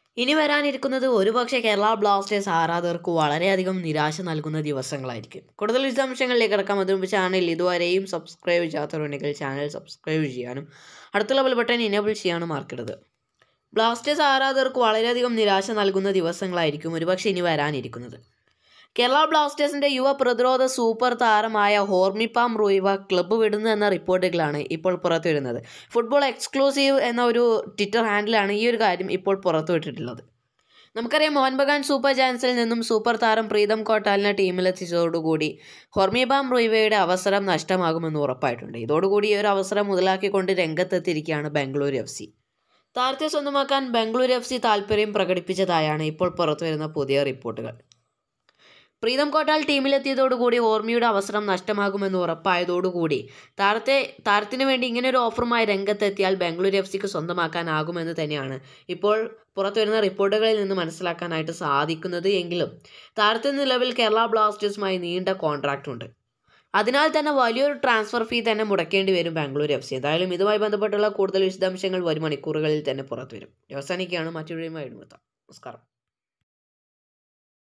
ഇനി വരാനിരിക്കുന്നത് ഒരുപക്ഷെ കേരള ബ്ലാസ്റ്റേഴ്സ് ആരാധകർക്ക് വളരെയധികം നിരാശ നൽകുന്ന ദിവസങ്ങളായിരിക്കും കൂടുതൽ വിശദാംശങ്ങളിലേക്ക് കിടക്കാം അതിനു മുമ്പ് ചാനൽ ഇതുവരെയും സബ്സ്ക്രൈബ് ചെയ്യാത്തവരുണ്ടെങ്കിൽ ചാനൽ സബ്സ്ക്രൈബ് ചെയ്യാനും അടുത്തുള്ള ബെൽ ബട്ടൺ ഇനേബിൾ ചെയ്യാനും മറക്കരുത് ബ്ലാസ്റ്റേഴ്സ് ആരാധകർക്ക് വളരെയധികം നിരാശ നൽകുന്ന ദിവസങ്ങളായിരിക്കും ഒരുപക്ഷെ ഇനി വരാനിരിക്കുന്നത് കേരള ബ്ലാസ്റ്റേഴ്സിന്റെ യുവ പ്രതിരോധ സൂപ്പർ താരമായ ഹോർമിപ്പാം റൂയിവ ക്ലബ്ബ് വിടുന്നു എന്ന റിപ്പോർട്ടുകളാണ് ഇപ്പോൾ പുറത്തുവരുന്നത് ഫുട്ബോൾ എക്സ്ക്ലൂസീവ് എന്ന ഒരു ട്വിറ്റർ ഹാൻഡിലാണ് ഈ ഒരു കാര്യം ഇപ്പോൾ പുറത്തുവിട്ടിട്ടുള്ളത് നമുക്കറിയാം മോഹൻ ബഗാൻ സൂപ്പർ ജയൻസിൽ നിന്നും സൂപ്പർ താരം പ്രീതം കോട്ടാലിനെ ടീമിലെത്തിച്ചതോടുകൂടി ഹൊർമിബാം റോയ്വയുടെ അവസരം നഷ്ടമാകുമെന്ന് ഉറപ്പായിട്ടുണ്ട് ഇതോടുകൂടി ഈ ഒരു അവസരം മുതലാക്കിക്കൊണ്ട് രംഗത്തെത്തിയിരിക്കുകയാണ് ബാംഗ്ലൂർ എഫ് സി താരത്തെ സ്വന്തമാക്കാൻ ബാംഗ്ലൂർ എഫ് സി താല്പര്യം പ്രകടിപ്പിച്ചതായാണ് ഇപ്പോൾ പുറത്തുവരുന്ന പുതിയ റിപ്പോർട്ടുകൾ പ്രീതം കോട്ടാൽ ടീമിലെത്തിയതോടുകൂടി ഓർമ്മയുടെ അവസരം നഷ്ടമാകുമെന്ന് ഉറപ്പായതോടുകൂടി താരത്തെ താരത്തിന് വേണ്ടി ഇങ്ങനെ ഒരു ഓഫറുമായി രംഗത്തെത്തിയാൽ ബാംഗ്ലൂർ എഫ് സിക്ക് സ്വന്തമാക്കാനാകുമെന്ന് തന്നെയാണ് ഇപ്പോൾ പുറത്തുവരുന്ന റിപ്പോർട്ടുകളിൽ നിന്ന് മനസ്സിലാക്കാനായിട്ട് സാധിക്കുന്നത് എങ്കിലും താരത്തിന് നിലവിൽ കേരള ബ്ലാസ്റ്റേഴ്സുമായി നീണ്ട കോൺട്രാക്റ്റ് ഉണ്ട് അതിനാൽ തന്നെ വലിയൊരു ട്രാൻസ്ഫർ ഫീ തന്നെ മുടക്കേണ്ടി വരും ബാംഗ്ലൂർ എഫ് സി എന്തായാലും ഇതുമായി ബന്ധപ്പെട്ടുള്ള കൂടുതൽ വിശദാംശങ്ങൾ വരും മണിക്കൂറുകളിൽ തന്നെ പുറത്തു വരും അവസാനിക്കുകയാണ് മറ്റൊരു നമസ്കാരം